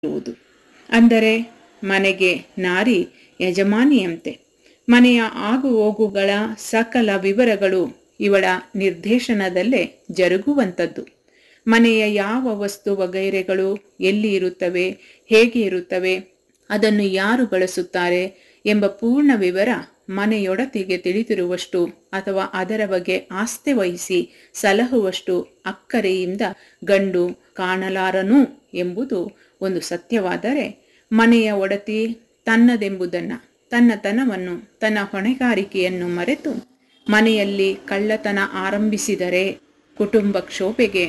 ಇರುವುದು ಅಂದರೆ ಮನೆಗೆ ನಾರಿ ಯಜಮಾನಿಯಂತೆ ಮನೆಯ ಆಗು ಹೋಗುಗಳ ಸಕಲ ವಿವರಗಳು ಇವಳ ನಿರ್ದೇಶನದಲ್ಲೇ ಜರುಗುವಂಥದ್ದು ಮನೆಯ ಯಾವ ವಸ್ತು ವಗೈರೆಗಳು ಎಲ್ಲಿ ಇರುತ್ತವೆ ಹೇಗೆ ಇರುತ್ತವೆ ಅದನ್ನು ಯಾರು ಬಳಸುತ್ತಾರೆ ಎಂಬ ಪೂರ್ಣ ವಿವರ ಮನೆಯೊಡತಿಗೆ ತಿಳಿದಿರುವಷ್ಟು ಅಥವಾ ಅದರ ಬಗ್ಗೆ ಆಸ್ತೆ ವಹಿಸಿ ಸಲಹುವಷ್ಟು ಅಕ್ಕರೆಯಿಂದ ಗಂಡು ಕಾಣಲಾರನು ಎಂಬುದು ಒಂದು ಸತ್ಯವಾದರೆ ಮನೆಯ ಒಡತಿ ತನ್ನದೆಂಬುದನ್ನು ತನ್ನತನವನ್ನು ತನ್ನ ಹೊಣೆಗಾರಿಕೆಯನ್ನು ಮರೆತು ಮನೆಯಲ್ಲಿ ಕಳ್ಳತನ ಆರಂಭಿಸಿದರೆ ಕುಟುಂಬ ಕ್ಷೋಭೆಗೆ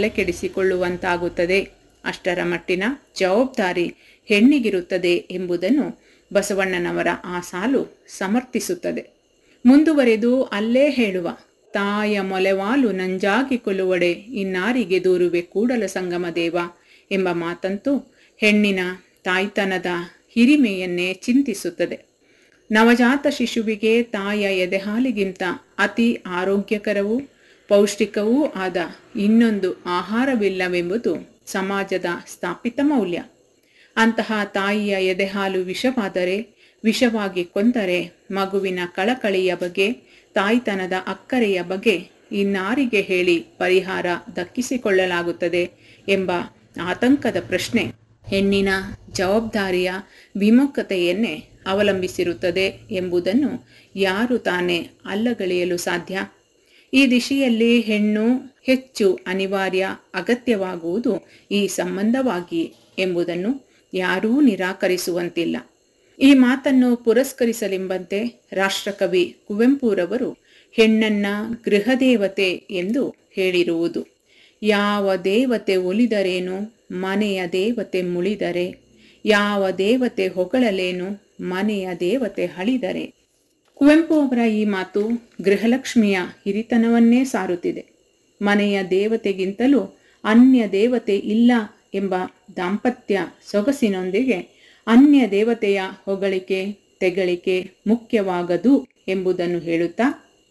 ತಲೆಕೆಡಿಸಿಕೊಳ್ಳುವಂತಾಗುತ್ತದೆ ಅಷ್ಟರ ಮಟ್ಟಿನ ಜವಾಬ್ದಾರಿ ಹೆಣ್ಣಿಗಿರುತ್ತದೆ ಎಂಬುದನ್ನು ಬಸವಣ್ಣನವರ ಆ ಸಾಲು ಸಮರ್ಥಿಸುತ್ತದೆ ಮುಂದುವರೆದು ಅಲ್ಲೇ ಹೇಳುವ ತಾಯ ಮೊಲೆವಾಲು ನಂಜಾಗಿ ಕೊಲುವಡೆ ಇನ್ನಾರಿಗೆ ದೂರುವೆ ಕೂಡಲ ಸಂಗಮ ದೇವ ಎಂಬ ಮಾತಂತೂ ಹೆಣ್ಣಿನ ತಾಯ್ತನದ ಹಿರಿಮೆಯನ್ನೇ ಚಿಂತಿಸುತ್ತದೆ ನವಜಾತ ಶಿಶುವಿಗೆ ತಾಯ ಎದೆಹಾಲಿಗಿಂತ ಅತಿ ಆರೋಗ್ಯಕರವೂ ಪೌಷ್ಟಿಕವೂ ಆದ ಇನ್ನೊಂದು ಆಹಾರವಿಲ್ಲವೆಂಬುದು ಸಮಾಜದ ಸ್ಥಾಪಿತ ಮೌಲ್ಯ ಅಂತಹ ತಾಯಿಯ ಎದೆಹಾಲು ವಿಷವಾದರೆ ವಿಷವಾಗಿ ಕೊಂದರೆ ಮಗುವಿನ ಕಳಕಳಿಯ ಬಗ್ಗೆ ತಾಯ್ತನದ ಅಕ್ಕರೆಯ ಬಗ್ಗೆ ಇನ್ನಾರಿಗೆ ಹೇಳಿ ಪರಿಹಾರ ದಕ್ಕಿಸಿಕೊಳ್ಳಲಾಗುತ್ತದೆ ಎಂಬ ಆತಂಕದ ಪ್ರಶ್ನೆ ಹೆಣ್ಣಿನ ಜವಾಬ್ದಾರಿಯ ವಿಮುಖತೆಯನ್ನೇ ಅವಲಂಬಿಸಿರುತ್ತದೆ ಎಂಬುದನ್ನು ಯಾರು ತಾನೇ ಅಲ್ಲಗಳೆಯಲು ಸಾಧ್ಯ ಈ ದಿಶೆಯಲ್ಲಿ ಹೆಣ್ಣು ಹೆಚ್ಚು ಅನಿವಾರ್ಯ ಅಗತ್ಯವಾಗುವುದು ಈ ಸಂಬಂಧವಾಗಿ ಎಂಬುದನ್ನು ಯಾರೂ ನಿರಾಕರಿಸುವಂತಿಲ್ಲ ಈ ಮಾತನ್ನು ಪುರಸ್ಕರಿಸಲೆಂಬಂತೆ ರಾಷ್ಟ್ರಕವಿ ಕುವೆಂಪುರವರು ಹೆಣ್ಣನ್ನ ಗೃಹದೇವತೆ ಎಂದು ಹೇಳಿರುವುದು ಯಾವ ದೇವತೆ ಒಲಿದರೇನು ಮನೆಯ ದೇವತೆ ಮುಳಿದರೆ ಯಾವ ದೇವತೆ ಹೊಗಳಲೇನು ಮನೆಯ ದೇವತೆ ಹಳಿದರೆ ಕುವೆಂಪು ಅವರ ಈ ಮಾತು ಗೃಹಲಕ್ಷ್ಮಿಯ ಹಿರಿತನವನ್ನೇ ಸಾರುತ್ತಿದೆ ಮನೆಯ ದೇವತೆಗಿಂತಲೂ ಅನ್ಯ ದೇವತೆ ಇಲ್ಲ ಎಂಬ ದಾಂಪತ್ಯ ಸೊಗಸಿನೊಂದಿಗೆ ಅನ್ಯ ದೇವತೆಯ ಹೊಗಳಿಕೆ ತೆಗಳಿಕೆ ಮುಖ್ಯವಾಗದು ಎಂಬುದನ್ನು ಹೇಳುತ್ತಾ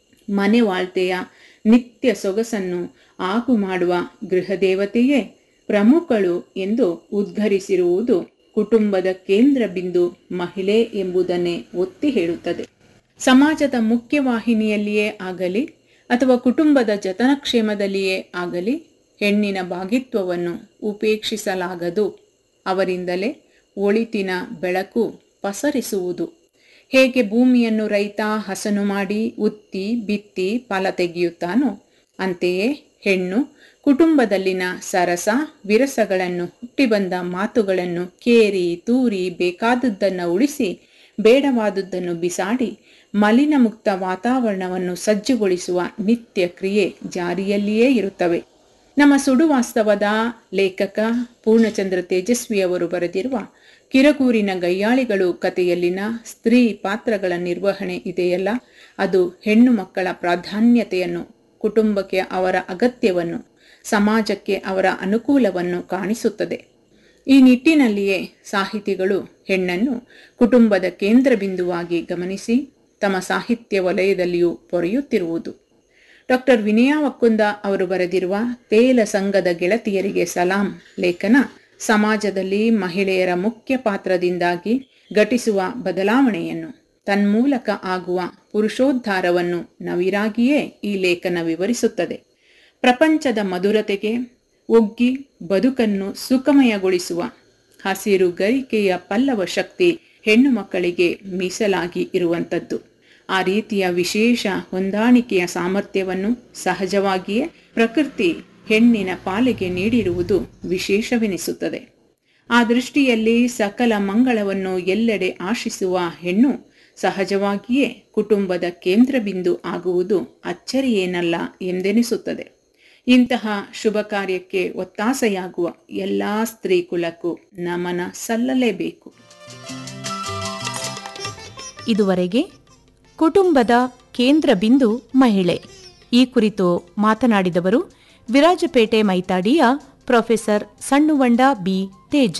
ಮನೆ ವಾಳ್ತೆಯ ನಿತ್ಯ ಸೊಗಸನ್ನು ಆಗು ಮಾಡುವ ಗೃಹದೇವತೆಯೇ ಪ್ರಮುಖಳು ಎಂದು ಉದ್ಘರಿಸಿರುವುದು ಕುಟುಂಬದ ಕೇಂದ್ರ ಬಿಂದು ಮಹಿಳೆ ಎಂಬುದನ್ನೇ ಒತ್ತಿ ಹೇಳುತ್ತದೆ ಸಮಾಜದ ಮುಖ್ಯವಾಹಿನಿಯಲ್ಲಿಯೇ ಆಗಲಿ ಅಥವಾ ಕುಟುಂಬದ ಜತನಕ್ಷೇಮದಲ್ಲಿಯೇ ಆಗಲಿ ಹೆಣ್ಣಿನ ಭಾಗಿತ್ವವನ್ನು ಉಪೇಕ್ಷಿಸಲಾಗದು ಅವರಿಂದಲೇ ಒಳಿತಿನ ಬೆಳಕು ಪಸರಿಸುವುದು ಹೇಗೆ ಭೂಮಿಯನ್ನು ರೈತ ಹಸನು ಮಾಡಿ ಉತ್ತಿ ಬಿತ್ತಿ ಫಲ ತೆಗೆಯುತ್ತಾನೋ ಅಂತೆಯೇ ಹೆಣ್ಣು ಕುಟುಂಬದಲ್ಲಿನ ಸರಸ ವಿರಸಗಳನ್ನು ಹುಟ್ಟಿಬಂದ ಮಾತುಗಳನ್ನು ಕೇರಿ ತೂರಿ ಬೇಕಾದದ್ದನ್ನು ಉಳಿಸಿ ಬೇಡವಾದುದನ್ನು ಬಿಸಾಡಿ ಮಲಿನ ಮುಕ್ತ ವಾತಾವರಣವನ್ನು ಸಜ್ಜುಗೊಳಿಸುವ ನಿತ್ಯ ಕ್ರಿಯೆ ಜಾರಿಯಲ್ಲಿಯೇ ಇರುತ್ತವೆ ನಮ್ಮ ಸುಡುವಾಸ್ತವದ ಲೇಖಕ ಪೂರ್ಣಚಂದ್ರ ತೇಜಸ್ವಿಯವರು ಬರೆದಿರುವ ಕಿರಗೂರಿನ ಗಯ್ಯಾಳಿಗಳು ಕಥೆಯಲ್ಲಿನ ಸ್ತ್ರೀ ಪಾತ್ರಗಳ ನಿರ್ವಹಣೆ ಇದೆಯಲ್ಲ ಅದು ಹೆಣ್ಣು ಮಕ್ಕಳ ಪ್ರಾಧಾನ್ಯತೆಯನ್ನು ಕುಟುಂಬಕ್ಕೆ ಅವರ ಅಗತ್ಯವನ್ನು ಸಮಾಜಕ್ಕೆ ಅವರ ಅನುಕೂಲವನ್ನು ಕಾಣಿಸುತ್ತದೆ ಈ ನಿಟ್ಟಿನಲ್ಲಿಯೇ ಸಾಹಿತಿಗಳು ಹೆಣ್ಣನ್ನು ಕುಟುಂಬದ ಕೇಂದ್ರ ಬಿಂದುವಾಗಿ ಗಮನಿಸಿ ತಮ್ಮ ಸಾಹಿತ್ಯ ವಲಯದಲ್ಲಿಯೂ ಪೊರೆಯುತ್ತಿರುವುದು ಡಾಕ್ಟರ್ ವಿನಯ ವಕ್ಕುಂದ ಅವರು ಬರೆದಿರುವ ತೇಲ ಸಂಘದ ಗೆಳತಿಯರಿಗೆ ಸಲಾಂ ಲೇಖನ ಸಮಾಜದಲ್ಲಿ ಮಹಿಳೆಯರ ಮುಖ್ಯ ಪಾತ್ರದಿಂದಾಗಿ ಘಟಿಸುವ ಬದಲಾವಣೆಯನ್ನು ತನ್ಮೂಲಕ ಆಗುವ ಪುರುಷೋದ್ಧಾರವನ್ನು ನವಿರಾಗಿಯೇ ಈ ಲೇಖನ ವಿವರಿಸುತ್ತದೆ ಪ್ರಪಂಚದ ಮಧುರತೆಗೆ ಒಗ್ಗಿ ಬದುಕನ್ನು ಸುಖಮಯಗೊಳಿಸುವ ಹಸಿರು ಗರಿಕೆಯ ಪಲ್ಲವ ಶಕ್ತಿ ಹೆಣ್ಣು ಮಕ್ಕಳಿಗೆ ಮೀಸಲಾಗಿ ಇರುವಂಥದ್ದು ಆ ರೀತಿಯ ವಿಶೇಷ ಹೊಂದಾಣಿಕೆಯ ಸಾಮರ್ಥ್ಯವನ್ನು ಸಹಜವಾಗಿಯೇ ಪ್ರಕೃತಿ ಹೆಣ್ಣಿನ ಪಾಲಿಗೆ ನೀಡಿರುವುದು ವಿಶೇಷವೆನಿಸುತ್ತದೆ ಆ ದೃಷ್ಟಿಯಲ್ಲಿ ಸಕಲ ಮಂಗಳವನ್ನು ಎಲ್ಲೆಡೆ ಆಶಿಸುವ ಹೆಣ್ಣು ಸಹಜವಾಗಿಯೇ ಕುಟುಂಬದ ಕೇಂದ್ರ ಬಿಂದು ಆಗುವುದು ಅಚ್ಚರಿಯೇನಲ್ಲ ಎಂದೆನಿಸುತ್ತದೆ ಇಂತಹ ಶುಭ ಕಾರ್ಯಕ್ಕೆ ಒತ್ತಾಸೆಯಾಗುವ ಎಲ್ಲ ಸ್ತ್ರೀ ಕುಲಕ್ಕೂ ನಮನ ಸಲ್ಲಲೇಬೇಕು ಇದುವರೆಗೆ ಕುಟುಂಬದ ಕೇಂದ್ರ ಬಿಂದು ಮಹಿಳೆ ಈ ಕುರಿತು ಮಾತನಾಡಿದವರು ವಿರಾಜಪೇಟೆ ಮೈತಾಡಿಯ ಪ್ರೊಫೆಸರ್ ಸಣ್ಣುವಂಡ ಬಿ ತೇಜ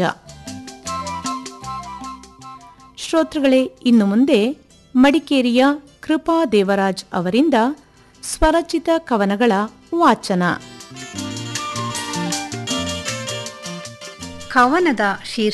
ಶ್ರೋತೃಗಳೇ ಇನ್ನು ಮುಂದೆ ಮಡಿಕೇರಿಯ ಕೃಪಾ ದೇವರಾಜ್ ಅವರಿಂದ ಸ್ವರಚಿತ ಕವನಗಳ ವಾಚನ ಕವನದ ಶೀರ್ಷ